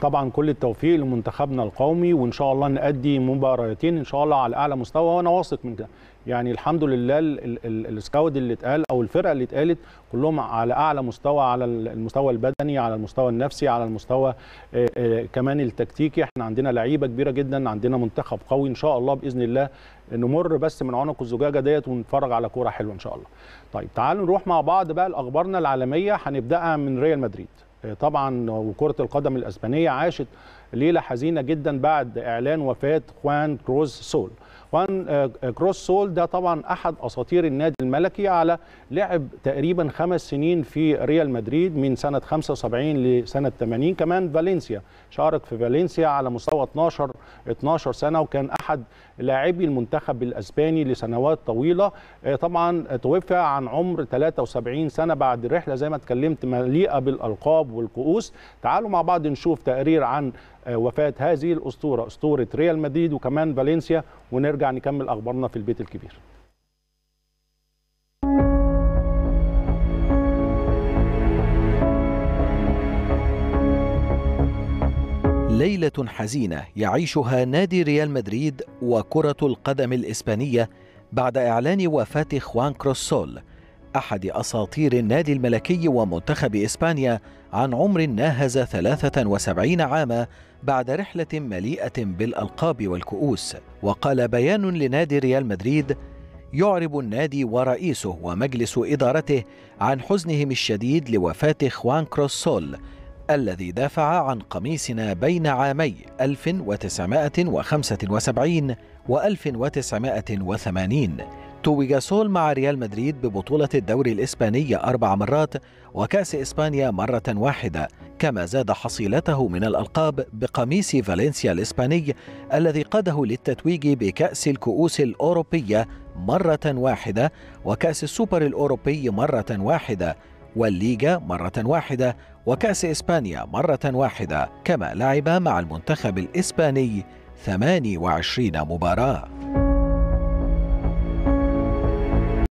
طبعا كل التوفيق لمنتخبنا القومي وان شاء الله نأدي مباراتين ان شاء الله على اعلى مستوى وانا واثق من كده يعني الحمد لله السكاود اللي اتقال او الفرقه اللي اتقالت كلهم على اعلى مستوى على المستوى البدني على المستوى النفسي على المستوى آآ آآ كمان التكتيكي احنا عندنا لعيبه كبيره جدا عندنا منتخب قوي ان شاء الله باذن الله نمر بس من عنق الزجاجه ديت ونتفرج على كوره حلوه ان شاء الله طيب تعالوا نروح مع بعض بقى لاخبارنا العالميه هنبداها من ريال مدريد طبعا وكره القدم الاسبانيه عاشت ليله حزينه جدا بعد اعلان وفاه خوان كروز سول خوان كروز سول ده طبعا احد اساطير النادي الملكي على لعب تقريبا خمس سنين في ريال مدريد من سنه 75 لسنه 80 كمان فالنسيا شارك في فالنسيا على مستوى 12 12 سنه وكان احد لاعبي المنتخب الاسباني لسنوات طويله طبعا توفى عن عمر 73 سنه بعد رحله زي ما اتكلمت مليئه بالالقاب والكؤوس تعالوا مع بعض نشوف تقرير عن وفاه هذه الاسطوره اسطوره ريال مدريد وكمان فالنسيا ونرجع نكمل اخبارنا في البيت الكبير ليلة حزينة يعيشها نادي ريال مدريد وكرة القدم الإسبانية بعد إعلان وفاة خوان كروسول أحد أساطير النادي الملكي ومنتخب إسبانيا عن عمر ناهز 73 عاما بعد رحلة مليئة بالألقاب والكؤوس وقال بيان لنادي ريال مدريد يعرب النادي ورئيسه ومجلس إدارته عن حزنهم الشديد لوفاة خوان كروسول الذي دافع عن قميصنا بين عامي 1975 و 1980 توج سول مع ريال مدريد ببطولة الدوري الإسباني أربع مرات وكأس إسبانيا مرة واحدة كما زاد حصيلته من الألقاب بقميص فالنسيا الإسباني الذي قاده للتتويج بكأس الكؤوس الأوروبية مرة واحدة وكأس السوبر الأوروبي مرة واحدة والليغا مرة واحدة وكأس إسبانيا مرة واحدة كما لعب مع المنتخب الإسباني 28 مباراة